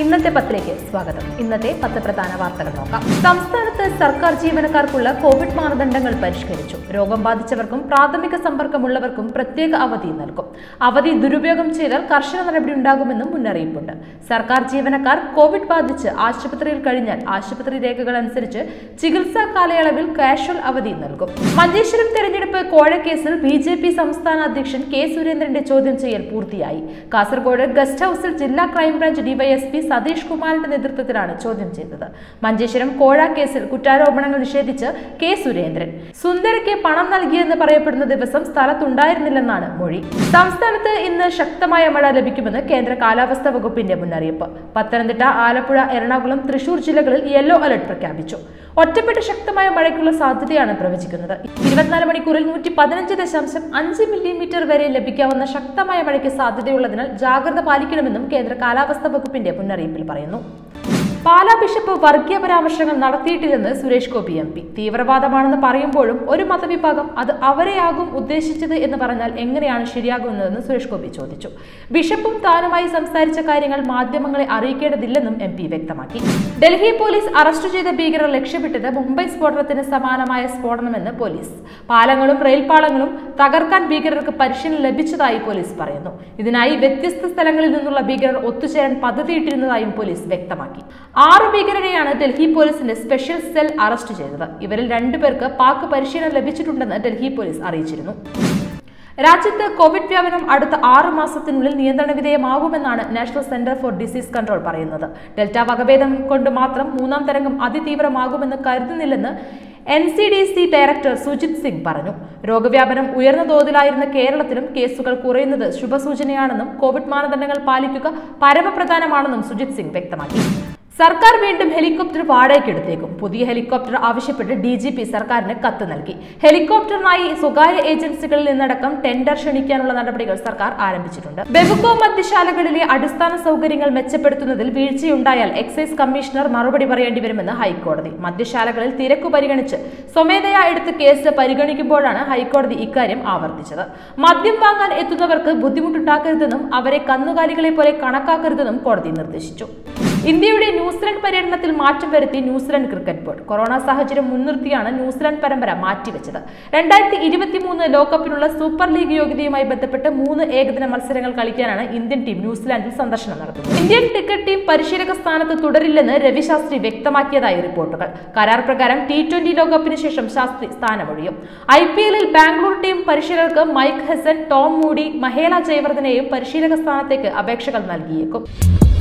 ഇന്നത്തെ പത്തിലേക്ക് സ്വാഗതം ഇന്നത്തെ പത്ത് പ്രധാന വാർത്തകൾ നോക്കാം സംസ്ഥാനത്ത് സർക്കാർ ജീവനക്കാർക്കുള്ള കോവിഡ് മാനദണ്ഡങ്ങൾ പരിഷ്കരിച്ചു രോഗം ബാധിച്ചവർക്കും പ്രാഥമിക സമ്പർക്കമുള്ളവർക്കും പ്രത്യേക അവധി നൽകും അവധി ദുരുപയോഗം ചെയ്താൽ കർശന നടപടി ഉണ്ടാകുമെന്നും മുന്നറിയിപ്പുണ്ട് സർക്കാർ ജീവനക്കാർ കോവിഡ് ബാധിച്ച് ആശുപത്രിയിൽ കഴിഞ്ഞാൽ ആശുപത്രി രേഖകൾ അനുസരിച്ച് ചികിത്സാ കാലയളവിൽ കാഷ്വൽ അവധി നൽകും മഞ്ചേശ്വരം തെരഞ്ഞെടുപ്പ് കോഴക്കേസിൽ ബി ജെ പി സംസ്ഥാന അധ്യക്ഷൻ കെ സുരേന്ദ്രന്റെ ചോദ്യം ചെയ്യൽ പൂർത്തിയായി കാസർഗോഡ് ഗസ്റ്റ് ഹൌസിൽ ജില്ലാ ക്രൈംബ്രാഞ്ച് ഡിവൈഎസ്പി സതീഷ് കുമാറിന്റെ നേതൃത്വത്തിലാണ് ചോദ്യം ചെയ്തത് മഞ്ചേശ്വരം കോഴ കേസിൽ കുറ്റാരോപണങ്ങൾ നിഷേധിച്ച് കെ സുരേന്ദ്രൻ സുന്ദരയ്ക്ക് പണം നൽകിയെന്ന് പറയപ്പെടുന്ന ദിവസം സ്ഥലത്തുണ്ടായിരുന്നില്ലെന്നാണ് മൊഴി സംസ്ഥാനത്ത് ഇന്ന് ശക്തമായ മഴ ലഭിക്കുമെന്ന് കേന്ദ്ര കാലാവസ്ഥാ വകുപ്പിന്റെ മുന്നറിയിപ്പ് പത്തനംതിട്ട ആലപ്പുഴ എറണാകുളം തൃശൂർ ജില്ലകളിൽ യെല്ലോ അലർട്ട് പ്രഖ്യാപിച്ചു ഒറ്റപ്പെട്ട ശക്തമായ മഴയ്ക്കുള്ള സാധ്യതയാണ് പ്രവചിക്കുന്നത് ഇരുപത്തിനാല് മണിക്കൂറിൽ നൂറ്റി പതിനഞ്ച് ദശാംശം അഞ്ച് മില്ലിമീറ്റർ വരെ ലഭിക്കാവുന്ന ശക്തമായ മഴയ്ക്ക് സാധ്യതയുള്ളതിനാൽ ജാഗ്രത പാലിക്കണമെന്നും കേന്ദ്ര കാലാവസ്ഥാ വകുപ്പിന്റെ മുന്നറിയിപ്പിൽ പറയുന്നു പാലാ ബിഷപ്പ് വർഗീയ പരാമർശങ്ങൾ നടത്തിയിട്ടില്ലെന്ന് സുരേഷ് ഗോപി എം പി തീവ്രവാദമാണെന്ന് പറയുമ്പോഴും ഒരു മതവിഭാഗം അത് അവരെയാകും ഉദ്ദേശിച്ചത് എന്ന് പറഞ്ഞാൽ എങ്ങനെയാണ് ശരിയാകുന്നതെന്ന് സുരേഷ് ഗോപി ചോദിച്ചു ബിഷപ്പും താനുമായി സംസാരിച്ച കാര്യങ്ങൾ മാധ്യമങ്ങളെ അറിയിക്കേണ്ടതില്ലെന്നും എം പി വ്യക്തമാക്കി ഡൽഹി പോലീസ് അറസ്റ്റ് ചെയ്ത ഭീകരർ ലക്ഷ്യമിട്ടത് മുംബൈ സ്ഫോടനത്തിന് സമാനമായ സ്ഫോടനമെന്ന് പോലീസ് പാലങ്ങളും റെയിൽപാളങ്ങളും തകർക്കാൻ ഭീകരർക്ക് പരിശീലനം ലഭിച്ചതായി പോലീസ് പറയുന്നു ഇതിനായി വ്യത്യസ്ത സ്ഥലങ്ങളിൽ നിന്നുള്ള ഭീകരർ ഒത്തുചേരാൻ പദ്ധതിയിട്ടിരുന്നതായും പോലീസ് വ്യക്തമാക്കി ആറ് ഭീകരരെയാണ് ഡൽഹി പോലീസിന്റെ സ്പെഷ്യൽ സെൽ അറസ്റ്റ് ചെയ്തത് ഇവരിൽ രണ്ടുപേർക്ക് പാക് പരിശീലനം ലഭിച്ചിട്ടുണ്ടെന്ന് ഡൽഹി പോലീസ് അറിയിച്ചിരുന്നു രാജ്യത്ത് കോവിഡ് വ്യാപനം അടുത്ത ആറ് മാസത്തിനുള്ളിൽ നിയന്ത്രണ വിധേയമാകുമെന്നാണ് National Centre for Disease Control പറയുന്നത് ഡെൽറ്റ വകഭേദം കൊണ്ട് മാത്രം മൂന്നാം തരംഗം അതിതീവ്രമാകുമെന്ന് കരുതുന്നില്ലെന്ന് N C D C director Sujit Singh പറഞ്ഞു രോഗവ്യാപനം ഉയർന്ന തോതിലായിരുന്ന കേരളത്തിലും കേസുകൾ കുറയുന്നത് ശുഭസൂചനയാണെന്നും കോവിഡ് മാനദണ്ഡങ്ങൾ പാലിക്കുക പരമപ്രധാനമാണെന്നും സുജിത് സിംഗ് വ്യക്തമാക്കി സർക്കാർ വീണ്ടും ഹെലികോപ്റ്റർ വാടകയ്ക്കെടുത്തേക്കും പുതിയ ഹെലികോപ്റ്റർ ആവശ്യപ്പെട്ട് ഡി ജി പി സർക്കാരിന് കത്ത് നൽകി ഹെലികോപ്റ്ററിനായി സ്വകാര്യ ഏജൻസികളിൽ നിന്നടക്കം ടെൻഡർ ക്ഷണിക്കാനുള്ള നടപടികൾ സർക്കാർ ആരംഭിച്ചിട്ടുണ്ട് ബെവുക്കോ മദ്യശാലകളിലെ അടിസ്ഥാന സൗകര്യങ്ങൾ മെച്ചപ്പെടുത്തുന്നതിൽ വീഴ്ചയുണ്ടായാൽ എക്സൈസ് കമ്മീഷണർ മറുപടി പറയേണ്ടി വരുമെന്ന് ഹൈക്കോടതി മദ്യശാലകളിൽ തിരക്കു പരിഗണിച്ച് സ്വമേധയാ എടുത്ത് കേസ് പരിഗണിക്കുമ്പോഴാണ് ഹൈക്കോടതി ഇക്കാര്യം ആവർത്തിച്ചത് മദ്യം വാങ്ങാൻ എത്തുന്നവർക്ക് ബുദ്ധിമുട്ടുണ്ടാക്കരുതെന്നും അവരെ കന്നുകാലികളെ പോലെ കണക്കാക്കരുതെന്നും കോടതി നിർദ്ദേശിച്ചു ഇന്ത്യയുടെ ന്യൂസിലൻഡ് പര്യടനത്തിൽ മാറ്റം വരുത്തി ന്യൂസിലൻഡ് ക്രിക്കറ്റ് ബോർഡ് കൊറോണ സാഹചര്യം മുൻനിർത്തിയാണ് ന്യൂസിലൻഡ് പരമ്പര മാറ്റിവെച്ചത് രണ്ടായിരത്തി ഇരുപത്തിമൂന്ന് ലോകകപ്പിനുള്ള സൂപ്പർ ലീഗ് യോഗ്യതയുമായി ബന്ധപ്പെട്ട് മൂന്ന് ഏകദിന മത്സരങ്ങൾ കളിക്കാനാണ് ഇന്ത്യൻ ടീം ന്യൂസിലാൻഡിൽ സന്ദർശനം നടത്തുന്നത് ഇന്ത്യൻ ക്രിക്കറ്റ് ടീം പരിശീലക സ്ഥാനത്ത് തുടരില്ലെന്ന് രവി ശാസ്ത്രി വ്യക്തമാക്കിയതായി റിപ്പോർട്ടുകൾ കരാർ പ്രകാരം ടി ട്വന്റി ലോകകപ്പിന് ശേഷം ശാസ്ത്രി സ്ഥാനമൊഴിയും ഐ പി എല്ലിൽ ബാംഗ്ലൂർ ടീം പരിശീലകർക്ക് Mike Hesson Tom Moody Mahela ജയവർദ്ധനെയും പരിശീലക സ്ഥാനത്തേക്ക് അപേക്ഷകൾ നൽകിയേക്കും